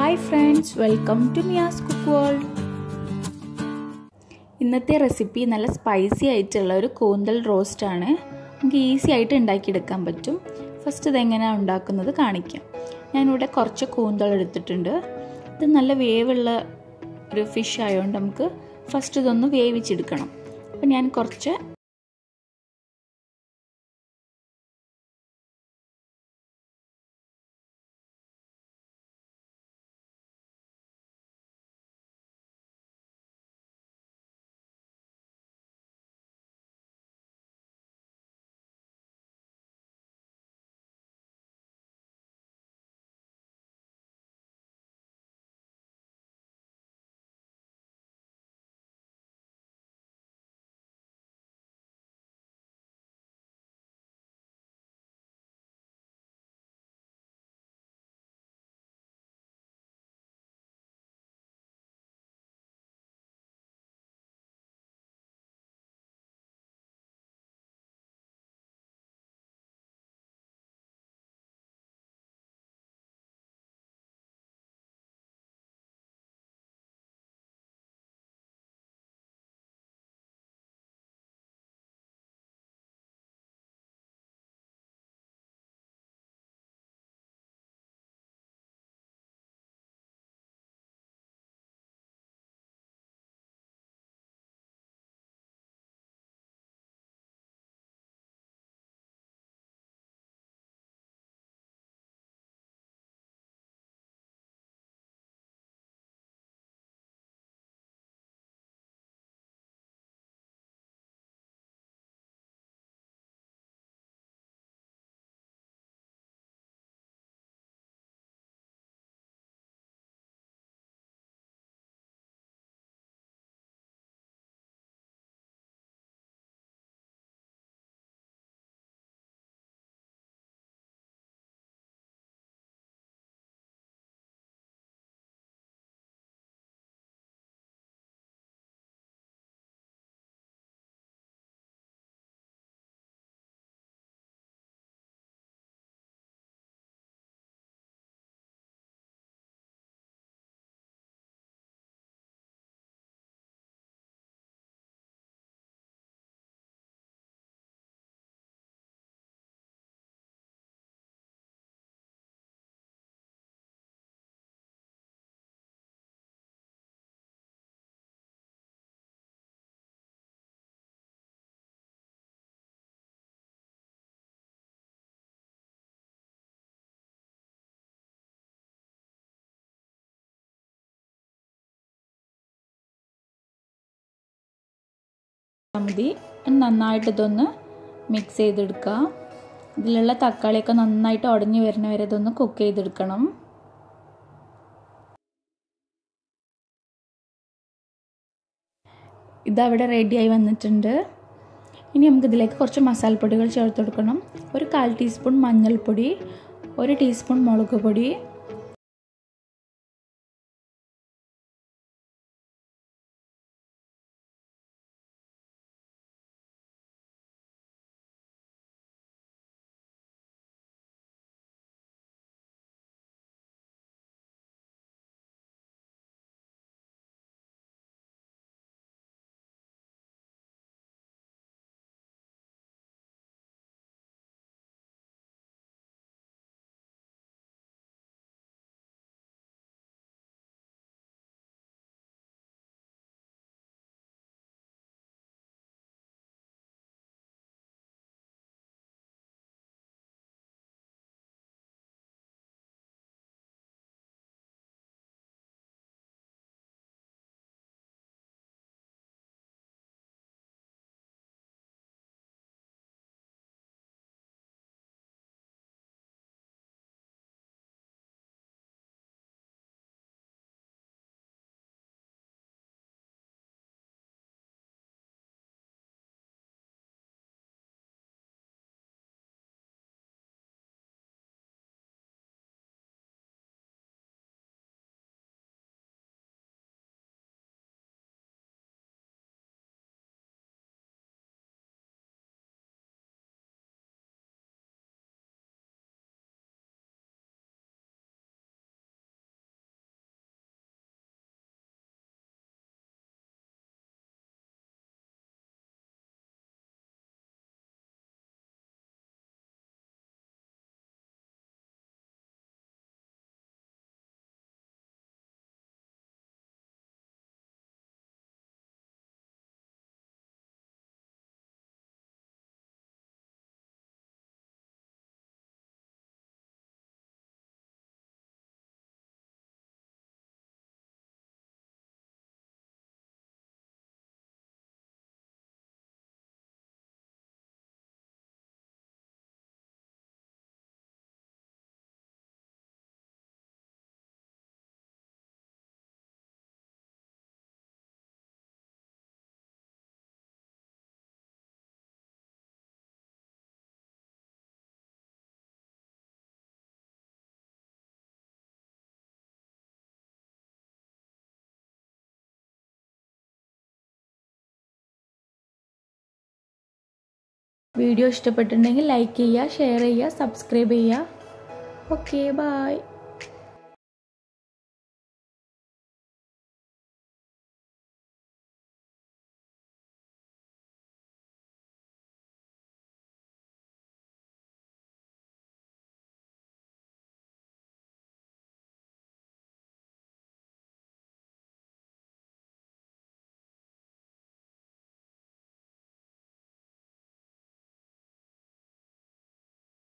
hi friends welcome to Mia's cook world ഇന്നത്തെ recipe നല്ല spicy ആയിട്ടുള്ള ഒരു കൂന്തൽ റോസ്റ്റാണ് നമുക്ക് ഈസി ആയിട്ട് ഉണ്ടാക്കിയെടുക്കാൻ പറ്റും ഫസ്റ്റ് ഇതെങ്ങനെയാണ് ഉണ്ടാക്കുന്നത് കാണിക്കാം ഞാനിവിടെ കുറച്ച് കൂന്തൽ എടുത്തിട്ടുണ്ട് ഇത് നല്ല വേവുള്ള ഒരു ഫിഷ് ആയതുകൊണ്ട് നമുക്ക് ഫസ്റ്റ് ഇതൊന്ന് വേവിച്ചെടുക്കണം അപ്പം ഞാൻ കുറച്ച് മതി നന്നായിട്ട് ഇതൊന്ന് മിക്സ് ചെയ്തെടുക്കുക ഇതിലുള്ള തക്കാളിയൊക്കെ നന്നായിട്ട് ഉടഞ്ഞു വരുന്ന വരെ ഇതൊന്ന് കുക്ക് ചെയ്തെടുക്കണം ഇതവിടെ റെഡിയായി വന്നിട്ടുണ്ട് ഇനി നമുക്ക് ഇതിലേക്ക് കുറച്ച് മസാലപ്പൊടികൾ ചേർത്ത് കൊടുക്കണം ഒരു കാൽ ടീസ്പൂൺ മഞ്ഞൾപ്പൊടി ഒരു ടീസ്പൂൺ മുളക് പൊടി വീഡിയോ ഇഷ്ടപ്പെട്ടിട്ടുണ്ടെങ്കിൽ ലൈക്ക് ചെയ്യുക ഷെയർ ചെയ്യുക സബ്സ്ക്രൈബ് ചെയ്യുക ഓക്കെ ബായ്